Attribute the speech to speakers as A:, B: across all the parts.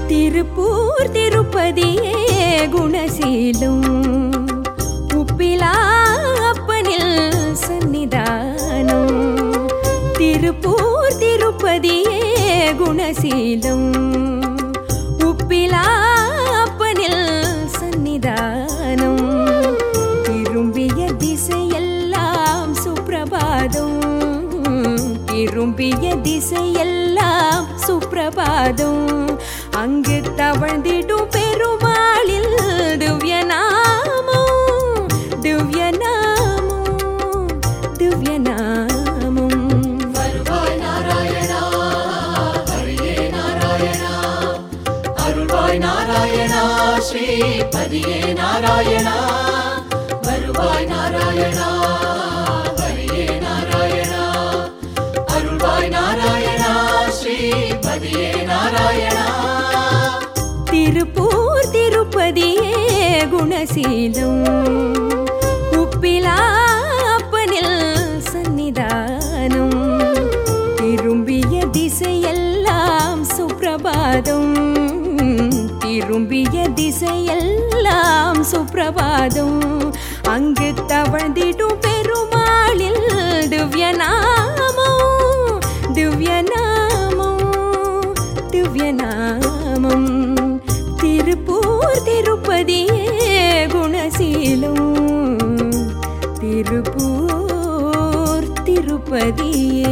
A: திருப்பூர் திருப்பதியே குணசீலம் உப்பிலா அப்பனில் சந்நிதானம் திருப்பூர் திருப்பதியே குணசீலம் உப்பிலா அப்பனில் சந்நிதானம் திரும்பிய திசையெல்லாம் சுப்பிரபாதம் திரும்பிய திசையெல்லாம் சுப்பிரபாதம் அங்கு தவழ்ந்திடும் பெருமாளில் திவ்ய நாமம் திவ்ய நாமம் திவ்ய நாமம்
B: வருவாய் நாராயணா ஹரியே நாராயணா அருள்வாய் நாராயணா ஸ்ரீபதியே நாராயணா வருவாய் நாராயணா ஹரியே நாராயணா அருள்வாய் நாராயணா ஸ்ரீபதியே நாராயணா
A: திருப்பூர் திருப்பதியே குணசீலம் உப்பிலா அப்பனில் சந்நிதானம் திரும்பிய திசையெல்லாம் சுப்பிரபாதம் திரும்பிய திசையெல்லாம் சுப்பிரபாதம் அங்கு தவழ்ந்திடும் பெருமாளில் திவ்ய நாமம் திவ்ய நாமம் திவ்ய நாமம் திருப்பூர் திருப்பதியே குணசீலம் திருப்பூர் திருப்பதியே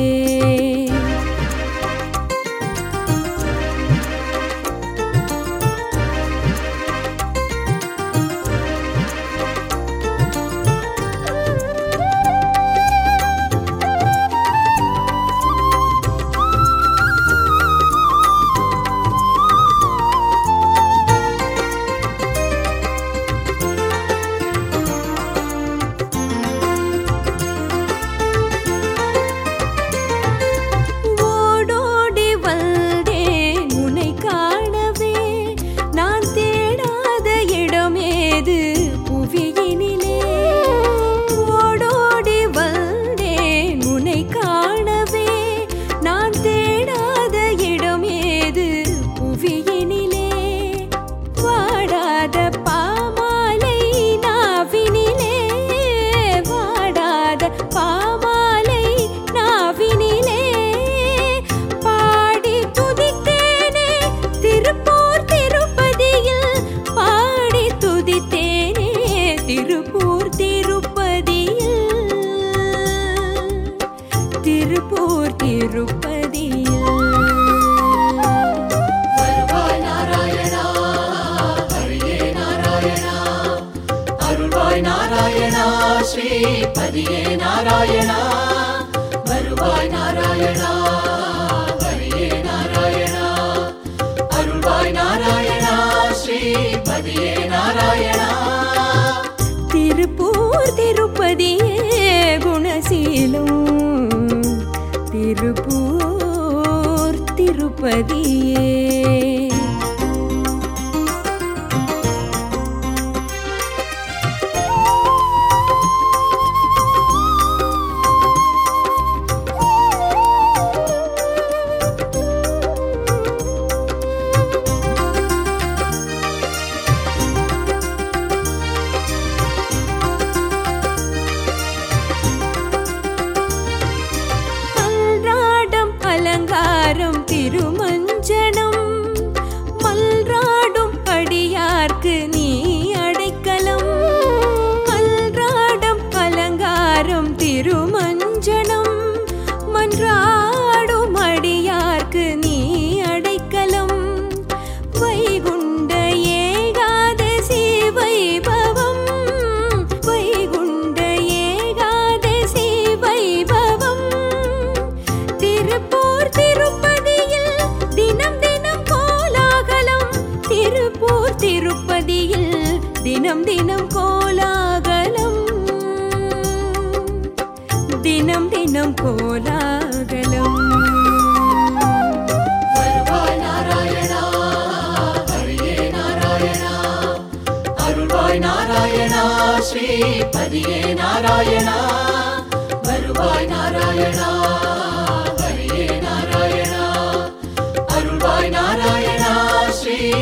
A: ஓடோடி வந்தேன் உன்னை காணவே நான் தேடாத இடமேது புவியினிலே ஓடோடி வந்தேன் உன்னை காணவே நான் தேடாத இடமேது புவியினிலே வாடாத பாமாலை நாவினிலே வாடாத பாமாலை நாவினிலே பாடி துதித்தேனே திருப்பூர் திருப்பதியில் பாடி துதித்தேனே திருப்பூர் திருப்பதியில் திருப்பூர் திருப்பதியில்
B: வருவாய் நாராயணா ஹரியே நாராயணா அருள்வாய் நாராயணா ஸ்ரீபதியே நாராயணா வருவாய் நாராயணா ஹரியே நாராயணா அருள்வாய் நாராயணா ஸ்ரீபதியே நாராயணா
A: திருப்பூர் திருப்பதியே குணசீலம் திருப்பூர் திருப்பதியே அன்றாடம் அலங்காரம் திருமஞ்சனம் மல்ராடும் அடியார்க்கு நீ அடைக்கலம் அன்றாடம் அலங்காரம் திருமஞ்சனம் மன்றாடும் அடியார்க்கு நீ அடைக்கலம் வைகுண்ட ஏகாதசி வைபவம் வைகுண்ட ஏகாதசி வைபவம் திருப்பூர் திருப்பதியில் தினம் தினம் கோலாகலம் திருப்பூர் திருப்பதியில் தினம் தினம் கோலாகலம் தினம் தினம் கோலாகலம்
B: வருவாய் நாராயணா ஹரியே நாராயணா அருள்வாய் நாராயணா ஸ்ரீபதியே நாராயணா வருவாய் நாராயணா ஹரியே நாராயணா அருள்வாய் நாராயணா ஸ்ரீ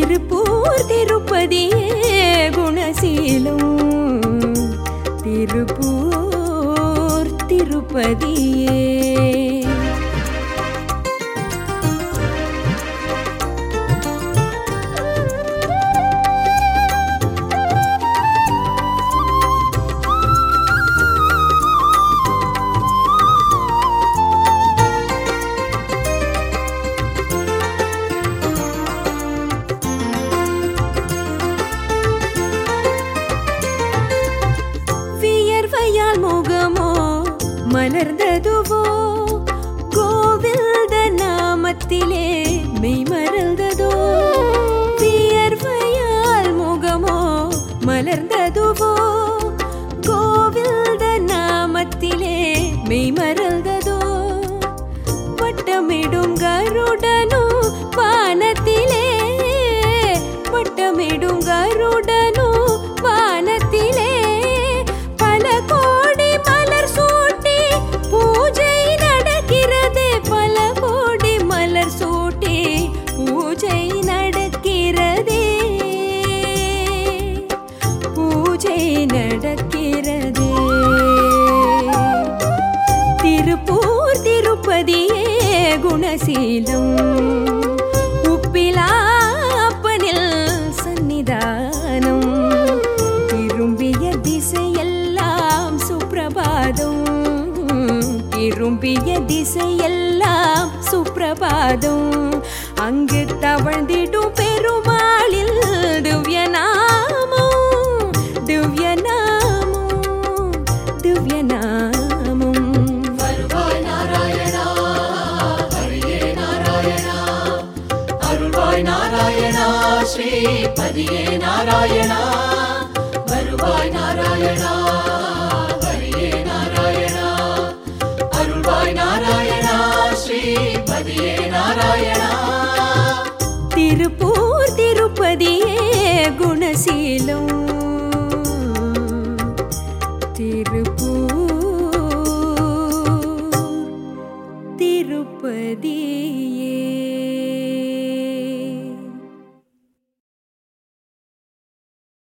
A: திருப்பூர் திருப்பதியே குணசீலம் திருப்பூர் திருப்பதியே வியர்வையால் முகமோ மலர்ந்ததுவோ கோவில்த நாமத்திலே மெய்மறந்ததோ வியர்வையால் முகமோ மலர்ந்ததுவோ கோவில்த நாமத்திலே மெய்மறந்ததோ வட்டமிடும் கருடனும் வானத்திலே வட்டமிடும் கருடனும் வானத்திலே பல கோடி மலர் சூட்டி பூஜை நடக்கிறது பல கோடி மலர் சூட்டி பூஜை நடக்கிறதே பூஜை நடக்கிறதே திருப்பூர் திருப்பதியே குணசீலம் உப்பிலாப்பனில் சந்நிதானம் திரும்பிய திசையெல்லாம் சுப்பிரபாதம் திரும்பிய திசையெல்லாம் சுப்பிரபாதம் அங்கு தவழ்ந்திடும் பெருமாளில் திவ்ய நாமம் திவ்ய நாமம் திவ்ய நாமம்
B: வருவாய் நாராயணா ஹரியே நாராயணா அருள்வாய் நாராயணா ஸ்ரீபதியே நாராயணா வருவாய் நாராயணா ஹரியே நாராயணா அருள்வாய் நாராயணா ஸ்ரீபதியே நாராயணா
A: திருப்பூர் திருப்பதியே குணசீலம் திருப்பூர் திருப்பதியே